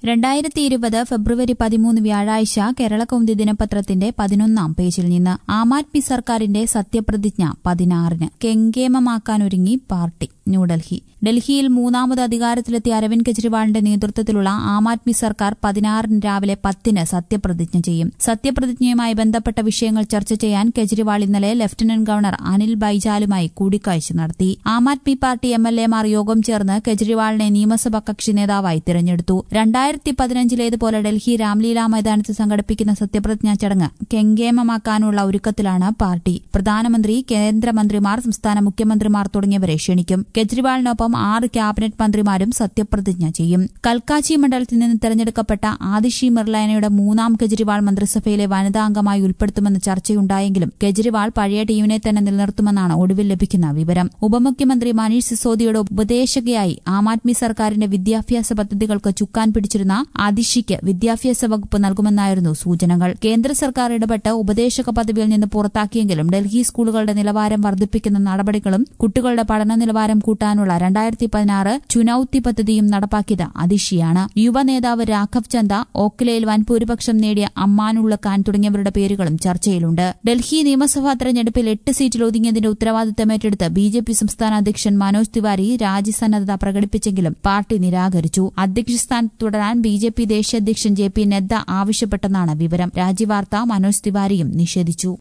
രണ്ടായിരത്തി ഇരുപത് ഫെബ്രുവരി പതിമൂന്ന് വ്യാഴാഴ്ച കേരളകൗമുദി ദിനപത്രത്തിന്റെ പതിനൊന്നാം പേജിൽ നിന്ന് ആം ആദ്മി സർക്കാരിന്റെ സത്യപ്രതിജ്ഞ പതിനാറിന് കെങ്കേമമാക്കാനൊരുങ്ങി പാർട്ടി ന്യൂഡൽഹി ഡൽഹിയിൽ മൂന്നാമത് അധികാരത്തിലെത്തിയ അരവിന്ദ് കെജ്രിവാളിന്റെ നേതൃത്വത്തിലുള്ള ആം ആദ്മി സർക്കാർ പതിനാറിന് രാവിലെ പത്തിന് സത്യപ്രതിജ്ഞ ചെയ്യും സത്യപ്രതിജ്ഞയുമായി ബന്ധപ്പെട്ട വിഷയങ്ങൾ ചർച്ച ചെയ്യാൻ കെജ്രിവാൾ ഇന്നലെ ലഫ്റ്റനന്റ് ഗവർണർ അനിൽ ബൈജാലുമായി കൂടിക്കാഴ്ച നടത്തി ആം ആദ്മി പാർട്ടി എംഎൽഎമാർ യോഗം ചേർന്ന് കെജ്രിവാളിനെ നിയമസഭാ കക്ഷി നേതാവായി തിരഞ്ഞെടുത്തു രണ്ടായിരത്തി പതിനഞ്ചിലേതുപോലെ ഡൽഹി രാംലീല മൈതാനത്ത് സംഘടിപ്പിക്കുന്ന സത്യപ്രതിജ്ഞാ ചടങ്ങ് കെങ്കേമമാക്കാനുള്ള ഒരുക്കത്തിലാണ് പാർട്ടി പ്രധാനമന്ത്രി കേന്ദ്രമന്ത്രിമാർ സംസ്ഥാന മുഖ്യമന്ത്രിമാർ തുടങ്ങിയവരെ ക്ഷണിക്കും കെജ്രിവാളിനൊപ്പം ആറ് ക്യാബിനറ്റ് മന്ത്രിമാരും സത്യപ്രതിജ്ഞ ചെയ്യും കൽക്കാച്ചി മണ്ഡലത്തിൽ നിന്ന് തെരഞ്ഞെടുക്കപ്പെട്ട ആദിഷി മിർലാനയുടെ മൂന്നാം കെജ്രിവാൾ മന്ത്രിസഭയിലെ വനിതാ അംഗമായി ഉൾപ്പെടുത്തുമെന്ന് ചർച്ചയുണ്ടായെങ്കിലും കെജ്രിവാൾ പഴയ ടീമിനെ തന്നെ നിലനിർത്തുമെന്നാണ് ഒടുവിൽ ലഭിക്കുന്ന വിവരം ഉപമുഖ്യമന്ത്രി മനീഷ് സിസോദിയുടെ ഉപദേശകയായി ആം ആദ്മി സർക്കാരിന്റെ വിദ്യാഭ്യാസ പദ്ധതികൾക്ക് ചുക്കാൻ പിടിച്ചിരുന്ന ആദിഷിക്ക് വിദ്യാഭ്യാസ വകുപ്പ് നൽകുമെന്നായിരുന്നു സൂചനകൾ കേന്ദ്ര സർക്കാർ ഇടപെട്ട് ഉപദേശക പദവിയിൽ നിന്ന് പുറത്താക്കിയെങ്കിലും ഡൽഹി സ്കൂളുകളുടെ നിലവാരം വർദ്ധിപ്പിക്കുന്ന നടപടികളും കുട്ടികളുടെ പഠന നിലവാരം കൂട്ടാനുള്ള രണ്ടായിരത്തി പതിനാറ് ചുനൌത്തി പദ്ധതിയും നടപ്പാക്കിയത് അതിഷിയാണ് യുവ നേതാവ് രാഘവ് ചന്ദ ഓഖ്ലയിൽ വൻ ഭൂരിപക്ഷം നേടിയ അമ്മാനുള്ള ഖാൻ തുടങ്ങിയവരുടെ പേരുകളും ചർച്ചയിലുണ്ട് ഡൽഹി നിയമസഭാ തെരഞ്ഞെടുപ്പിൽ എട്ട് സീറ്റിൽ ഒതുങ്ങിയതിന്റെ ഉത്തരവാദിത്തം ഏറ്റെടുത്ത് ബി ജെ പി സംസ്ഥാന അധ്യക്ഷൻ മനോജ് തിവാരി രാജ്യസന്നദ്ധത പ്രകടിപ്പിച്ചെങ്കിലും പാർട്ടി നിരാകരിച്ചു അധ്യക്ഷ സ്ഥാനത്ത് തുടരാൻ ബി ജെ പി ദേശീയ അധ്യക്ഷൻ ജെ പി നദ്ദ ആവശ്യപ്പെട്ടെന്നാണ് വിവരം രാജ്യവാർത്ത മനോജ് തിവാരിയും നിഷേധിച്ചു